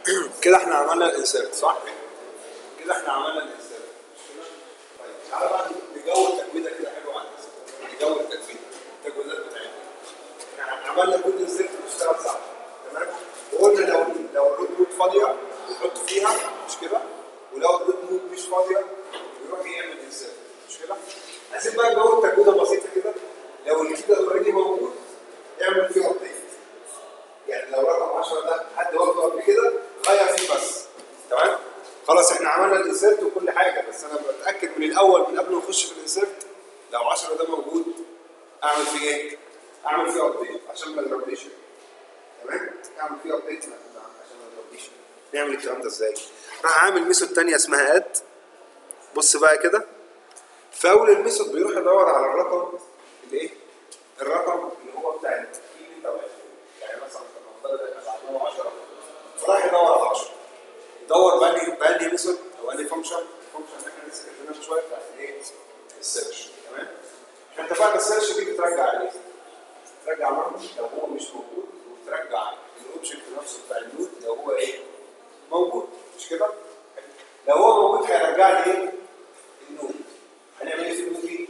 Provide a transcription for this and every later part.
كده احنا عملنا الانسيرت صح؟ كده احنا عملنا الانسيرت طيب تعالى بقى نجود تجويده كده حلوه على الانسيرت نجود تجويده التجويدات بتاعتنا احنا عملنا كل انسيرت بيشتغل صح تمام؟ وقلنا لو لو الروت نود فاضيه يحط فيها مش كده؟ ولو الروت نود مش فاضيه يروح يعمل انسيرت مش كده؟ عايزين بقى نجود تجويده بسيطه كده لو الكيد اوريدي موجود اعمل فيه ابديت يعني لو رقم 10 ده حد واخده قبل كده غير فيه بس تمام خلاص احنا عملنا الانسيرت وكل حاجه بس انا بتاكد من الاول من قبل ما نخش في الانسيرت لو 10 ده موجود اعمل فيه ايه؟ اعمل فيه ابديت عشان ما يضربنيش تمام؟ اعمل فيه ابديت عشان ما يضربنيش نعمل الكلام ده ازاي؟ راح عامل ميثود ثانيه اسمها اد بص بقى كده في اول الميثود بيروح يدور على الرقم اللي ايه؟ الرقم اللي هو بتاع الكي اللي انت واقفه. يعني مثلا كنا نفترض احنا بعتنا 10 فراح يدور على 10 يدور بأنهي بأنهي ميثود او انهي فانكشن الفانكشن اللي احنا لسه كاتبينها من شويه بتاعت الايه؟ السيرش تمام؟ احنا اتفقنا السيرش دي بترجع ايه؟ بترجع رقم لو هو مش موجود وبترجع الاوبجكت نفسه بتاع النود لو هو ايه؟ موجود مش كده؟ لو هو موجود هيرجع لي ايه؟ النود هنعمل ايه في النود دي؟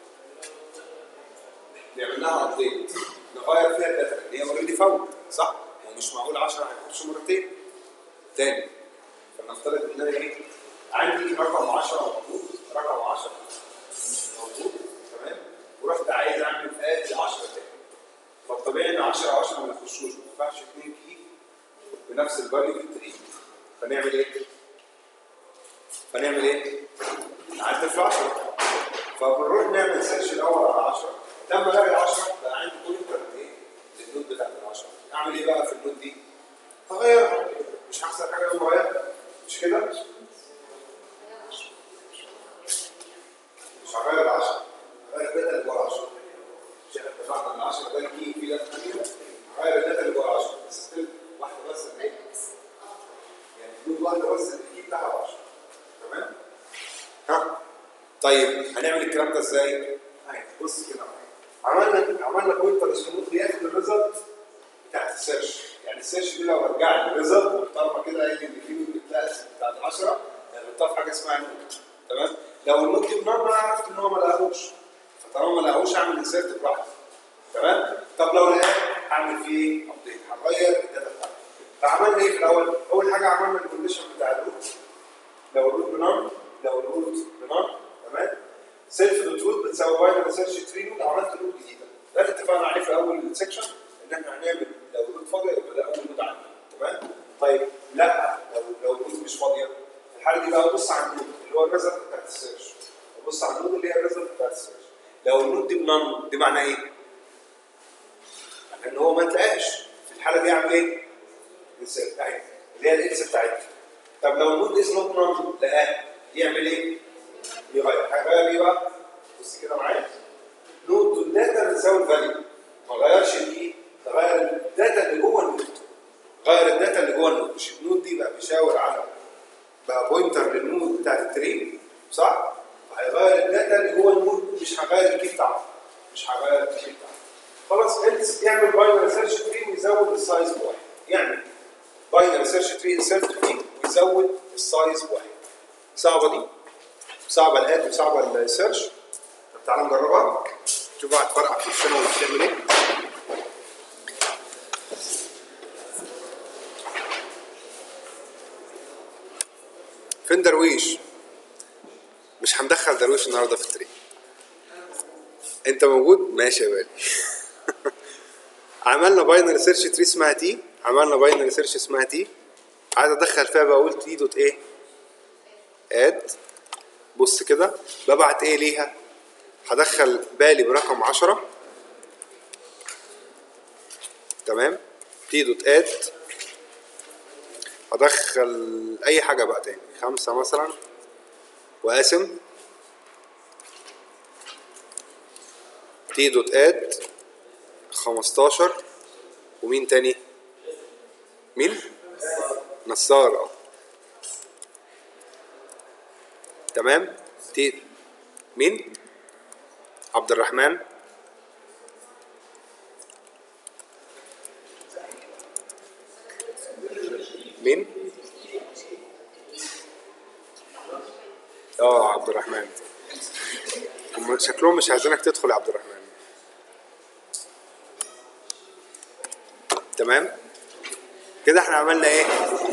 نعمل لها ابديت نغير فيها الداتا اللي هي اوريدي فاوند صح؟ هو مش معقول 10 هيخش مرتين تاني فنفترض ان انا ايه؟ عندي رقم 10 موجود رقم 10 مش موجود تمام؟ ورحت عايز اعمل اد ل 10 تاني فالطبيعي ان 10 10 ما يخشوش ما ينفعش اثنين كي بنفس الفاليو في التري فنعمل ايه؟ فنعمل ايه؟ نعدل في 10 فبنروح نعمل سيرش الاول على 10 لما الاقي 10 بقى عندي بوينتر ايه؟ للنود بتاعت ال 10 اعمل ايه بقى في النود دي؟ هغيرها مش هخسر حاجه لما اغيرها مش كده؟ مش هغير ال 10 هغير الداتا اللي جوه ال 10 مش احنا اتفقنا ان 10 ده الكي في داتا ثانيه هغير الداتا اللي جوه ال 10 بس ستيل واحده بس اللي هي يعني نود واحده بس الكي بتاعها 10 تمام؟ ها؟ طيب هنعمل الكلام ده ازاي؟ اهي بص كده معايا. عملنا عملنا بوينتر اسمه نوت بياخد الريزلت بتاعت السيرش يعني السيرش دي لو رجع لي الريزلت محترمه كده قال لي ان في نوت بتاعت بتاعت 10 هنحطها في حاجه اسمها نوت تمام لو النوت دي بنار انا عرفت ان هو ما لقاهوش فطالما ما لقاهوش اعمل انسيرت براحتي تمام طب لو لقاه هعمل فيه ايه؟ ابديت هغير الداتا بتاعتي فعملنا ايه في الاول؟ اول حاجه عملنا الكونديشن بتاع الروت لو الروت بنار لو الروت بنار تمام سيلف دوت روت بتساوي باينري سيرش تري نود عملت روت جديده ده اللي اتفقنا عليه في اول سيكشن ان احنا هنعمل لو الروت فاضيه يبقى ده اول نود عندنا تمام طيب لا لو لو الروت مش فاضيه في الحاله دي بقى بص على النود اللي هو الريزلت بتاعت السيرش بص على النود اللي هي الريزلت بتاعت السيرش لو النود دي بنان دي معناه ايه؟ ان هو ما تلاقاش في الحاله دي اعمل ايه؟ insert. اهي اللي هي الاكس بتاعتها طب لو النود از نوت نون لقاه يعمل ايه؟ يغير هيغير ايه بقى؟ بص كده معايا نود الداتا بتساوي الفاليو ما غيرش الايه؟ تغير الداتا اللي جوه النود غير الداتا اللي جوه النود مش النود دي بقى بيشاور على بقى بوينتر للنود بتاعت التري صح؟ فهيغير الداتا اللي جوه النود مش هغير الكي بتاعه مش هغير الكي بتاعه خلاص انت يعمل باينري سيرش تري ويزود السايز بواحد يعمل باينري سيرش تري انسرت فيه ويزود السايز بواحد صعبه دي صعبه الاد وصعبه السيرش طب تعالى نجربها شوف هتفرقع في السنه ولا بتعمل ايه فين درويش مش هندخل درويش النهارده في التري انت موجود ماشي يا بالي عملنا باينري سيرش تري اسمها تي عملنا باينري سيرش اسمها تي عايز ادخل فيها بقول تي دوت ايه اد بص كده ببعت ايه ليها هدخل بالي برقم 10 تمام تي دوت اد هدخل اي حاجه بقى تاني خمسة مثلا وقاسم تي دوت اد 15 ومين تاني مين نصار اه تمام تي مين عبد الرحمن مين اه عبد الرحمن هم شكلهم مش عايزينك تدخل يا عبد الرحمن تمام كده احنا عملنا ايه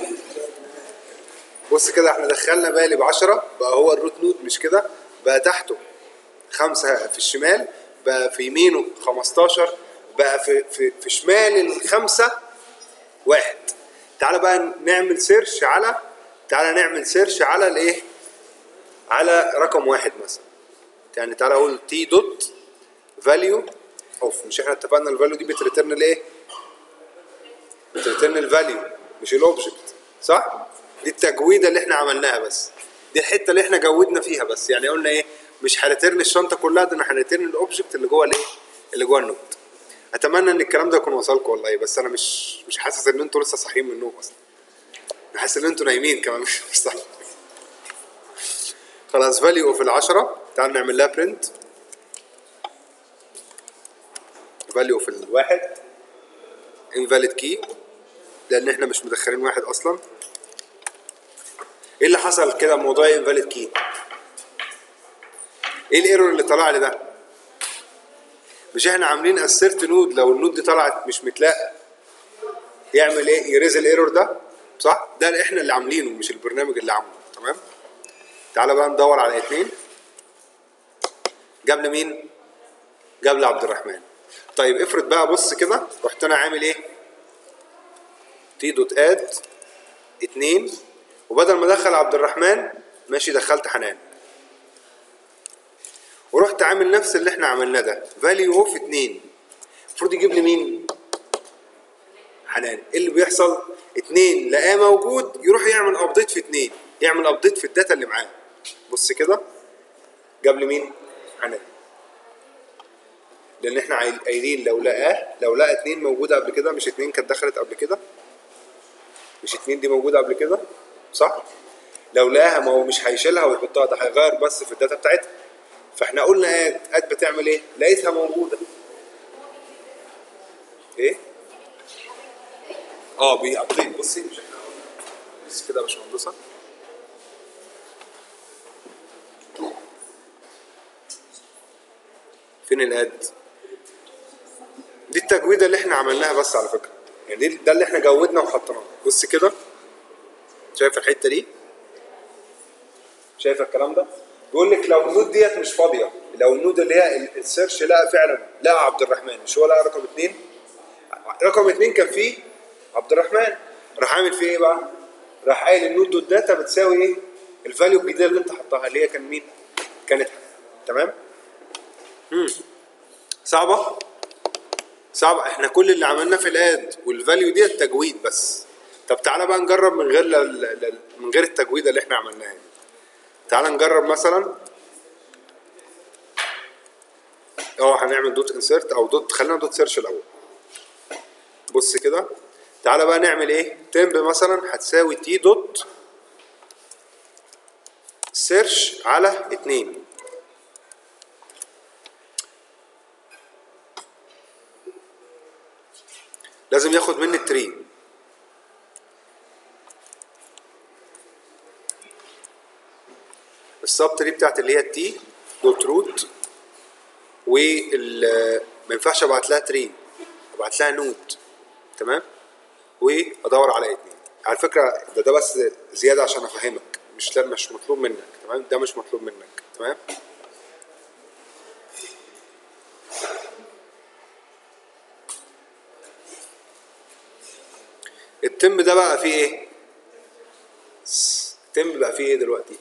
بص كده احنا دخلنا بالي ب 10 بقى هو الروت نود مش كده بقى تحته خمسة في الشمال بقى في يمينه 15 بقى في في في شمال الخمسة واحد تعالى بقى نعمل سيرش على تعالى نعمل سيرش على الايه على رقم واحد مثلا يعني تعالى اقول تي دوت فاليو اوف مش احنا اتفقنا الفاليو دي بتريترن الايه بتريترن الفاليو مش الاوبجكت صح دي التجويده اللي احنا عملناها بس دي الحته اللي احنا جودنا فيها بس يعني قلنا ايه مش هنريترن الشنطه كلها ده احنا هنريترن الاوبجكت اللي جوه الايه اللي جوه النوت اتمنى ان الكلام ده يكون وصلكم والله بس انا مش مش حاسس ان انتوا لسه صاحيين من النوم اصلا انا حاسس ان انتوا نايمين كمان مش مش صح خلاص فاليو في العشرة تعال نعمل لها برنت فاليو في الواحد invalid key لان احنا مش مدخلين واحد اصلا ايه اللي حصل كده موضوع invalid key ايه الايرور اللي طلع لي ده مش احنا عاملين اسيرت نود لو النود دي طلعت مش متلاقى يعمل ايه يريز الايرور ده صح ده اللي احنا اللي عاملينه مش البرنامج اللي عامله تمام تعالى بقى ندور على اتنين جاب لي مين جاب لي عبد الرحمن طيب افرض بقى بص كده رحت انا عامل ايه تي دوت اد اتنين وبدل ما ادخل عبد الرحمن ماشي دخلت حنان ورحت عامل نفس اللي احنا عملناه ده فاليو اوف اتنين المفروض يجيب لي مين حنان ايه اللي بيحصل اتنين لقاه موجود يروح يعمل ابديت في اتنين يعمل ابديت في الداتا اللي معاه بص كده جاب لي مين حنان لان احنا عايل- قايلين لو لقاه لو لقى اتنين موجوده قبل كده مش اتنين كانت دخلت قبل كده مش اتنين دي موجوده قبل كده صح لو لقاها ما هو مش هيشيلها ويحطها ده هيغير بس في الداتا بتاعتها فاحنا قلنا اد اد بتعمل ايه لقيتها موجوده ايه اه بيابديت بصي مش احنا قلنا بص كده يا باشمهندسه فين الاد دي التجويده اللي احنا عملناها بس على فكره يعني دي ده اللي احنا جودنا وحطيناه بص كده شايف الحته دي شايف الكلام ده بيقول لك لو النود ديت مش فاضيه لو النود اللي هي ال- السيرش لقى فعلا لقى عبد الرحمن مش هو لقى رقم اثنين رقم اثنين كان فيه عبد الرحمن راح عامل فيه ايه بقى؟ راح قايل النود دوت داتا بتساوي ايه؟ الفاليو الجديده اللي انت حطها اللي هي كان مين؟ كانت تمام؟ امم صعبه؟ صعبه احنا كل اللي عملناه في الاد والفاليو دي التجويد بس طب تعالى بقى نجرب من غير ل... ل... من غير التجويده اللي احنا عملناها دي. تعالى نجرب مثلا اه هنعمل دوت انسيرت او دوت خلينا دوت سيرش الاول بص كده تعالى بقى نعمل ايه تمب مثلا هتساوي تي دوت سيرش على اتنين لازم ياخد مني التري السب تري بتاعت اللي هي التي دوت روت وال ما ينفعش ابعت لها تري ابعت لها نود تمام وادور على اتنين على فكره ده ده بس زياده عشان افهمك مش ده مش مطلوب منك تمام ده مش مطلوب منك تمام التم ده بقى فيه ايه التم بقى فيه ايه دلوقتي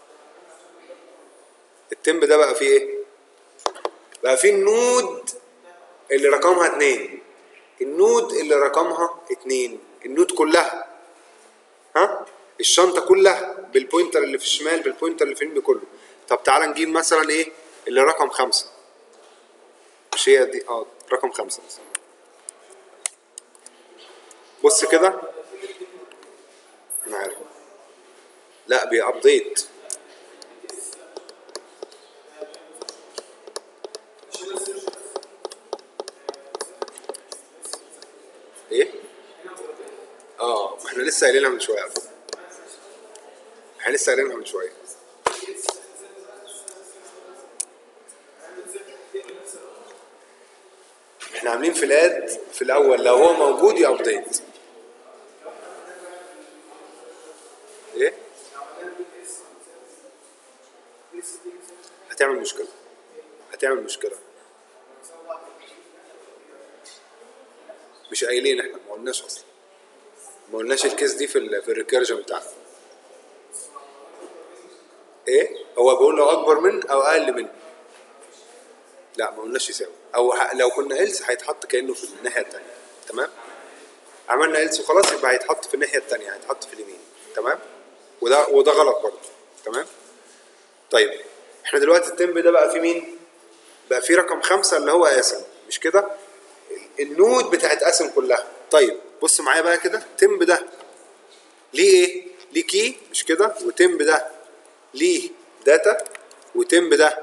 التم ده بقى فيه ايه بقى فيه النود اللي رقمها اتنين النود اللي رقمها اتنين النود كلها ها الشنطه كلها بالبوينتر اللي في الشمال بالبوينتر اللي في اليمين بكله طب تعالى نجيب مثلا ايه اللي رقم خمسة مش هي دي اه رقم خمسة مثلا بص كده انا عارف لا بيابديت ايه اه ما احنا لسه قايلينها من شويه على فكره احنا لسه قايلينها من شويه احنا عاملين في الاد في الاول لو هو موجود يابديت ايه هتعمل مشكله هتعمل مشكله مش قايلين احنا ما قلناش اصلا ما قلناش الكيس دي في ال في الريكيرجن بتاعنا ايه هو بيقول لو اكبر من او اقل من لا ما قلناش يساوي او ح- لو كنا إلس هيتحط كانه في الناحيه الثانيه تمام عملنا إلس وخلاص يبقى هيتحط في الناحيه الثانيه هيتحط في اليمين تمام وده وده غلط برضه تمام طيب احنا دلوقتي التمب ده بقى في مين بقى في رقم خمسة اللي هو قاسم مش كده النود بتاعت قاسم كلها طيب بص معايا بقى كده تمب ده ليه ايه ليه كي مش كده وتمب ده ليه داتا وتمب ده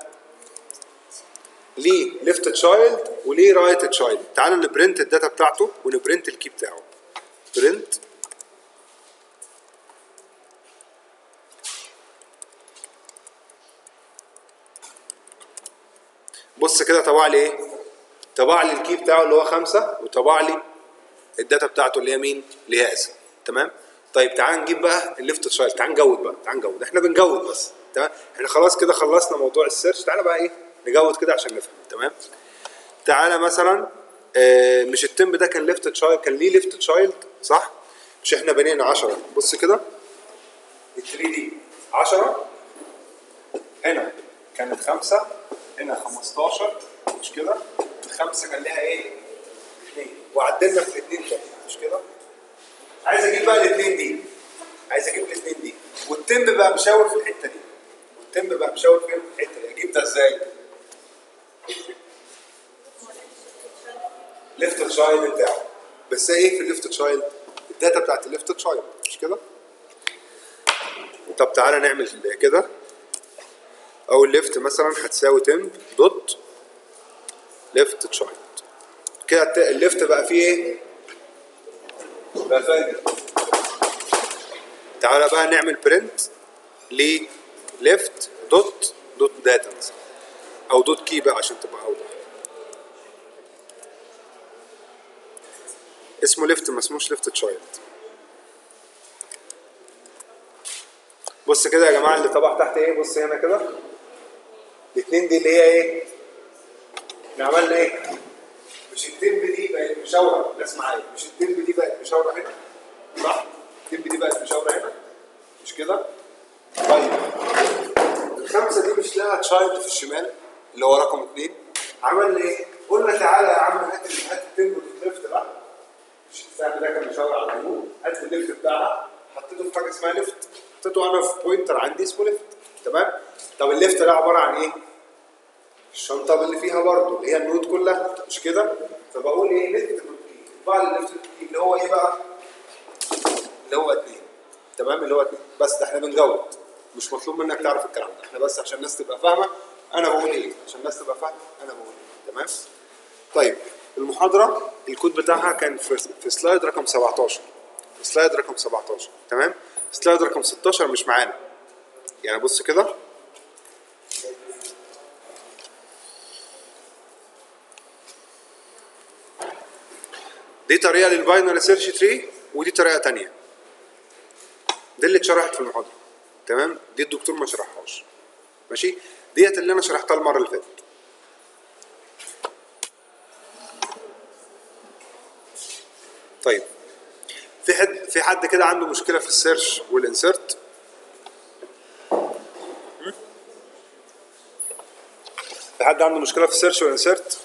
ليه ليفت تشايلد وليه رايت تشايلد تعالوا نبرنت الداتا بتاعته ونبرنت الكي بتاعه برنت بص كده طبع لي ايه طبع لي الكي بتاعه اللي هو خمسة وطبع لي الداتا بتاعته اللي هي مين اللي هي اسم تمام طيب تعال نجيب بقى الليفت تشايلد تعال نجود بقى تعال نجود احنا بنجود بس تمام احنا خلاص كده خلصنا موضوع السيرش تعالى بقى ايه نجود كده عشان نفهم تمام تعالى مثلا آه، مش التمب ده كان ليفت تشايلد كان ليه ليفت تشايلد صح مش احنا بنينا 10 بص كده ال 3 دي 10 هنا كانت خمسة هنا 15 مش كده الخمسة كان لها ايه؟ اثنين وعدلنا في الاثنين تاني مش كده؟ عايز اجيب بقى الاثنين دي عايز اجيب الاثنين دي والتمب بقى مشاور في الحتة دي والتمب بقى مشاور فين في الحتة دي اجيب ده ازاي؟ ليفت تشايلد بتاعه بس ايه في الليفت تشايلد؟ الداتا بتاعت الليفت تشايلد مش كده؟ طب تعالى نعمل كده او الليفت مثلا هتساوي تمب دوت ليفت تشايلد كده الت- الليفت بقى فيه ايه؟ بقى فاجر تعالى بقى نعمل برنت ل ليفت دوت دوت داتا مثلا او دوت كي بقى عشان تبقى اوضح اسمه ليفت ما اسموش ليفت تشايلد بص كده يا جماعه اللي طبع تحت ايه بص هنا كده الاثنين دي اللي هي ايه احنا عملنا ايه مش التمب دي بقت مشاوره ناس معايا مش التمب دي بقت مشاوره هنا صح التمب دي بقت مشاوره هنا مش كده طيب الخمسه دي مش لها تشايلد في الشمال اللي هو رقم اثنين عملنا ايه قلنا تعالى يا عم هات ال- هات التمب والليفت بقى مش السهم ده كان مشاور على اليمين هات الليفت بتاعها حطيته في حاجه اسمها ليفت حطيته انا في بوينتر عندي اسمه ليفت تمام طب الليفت ده عباره عن ايه؟ الشنطه اللي فيها برضه اللي هي النود كلها مش كده؟ فبقول ايه ليفت نود كي بعد الليفت نود كي اللي هو ايه بقى؟ اللي هو اتنين تمام اللي هو اتنين بس ده احنا بنجود مش مطلوب منك تعرف الكلام ده احنا بس عشان الناس تبقى فاهمه انا بقول ايه عشان الناس تبقى فاهمه انا بقول ايه تمام؟ طيب المحاضرة الكود بتاعها كان في, في سلايد رقم 17 في سلايد رقم 17 تمام سلايد رقم 16 مش معانا يعني بص كده دي طريقة للباينري سيرش تري ودي طريقة تانية دي اللي اتشرحت في المحاضرة تمام دي الدكتور ما شرحهاش ماشي ديت اللي انا شرحتها المرة اللي فاتت طيب في حد في حد كده عنده مشكله في السيرش والانسرت في حد عنده مشكله في السيرش والانسرت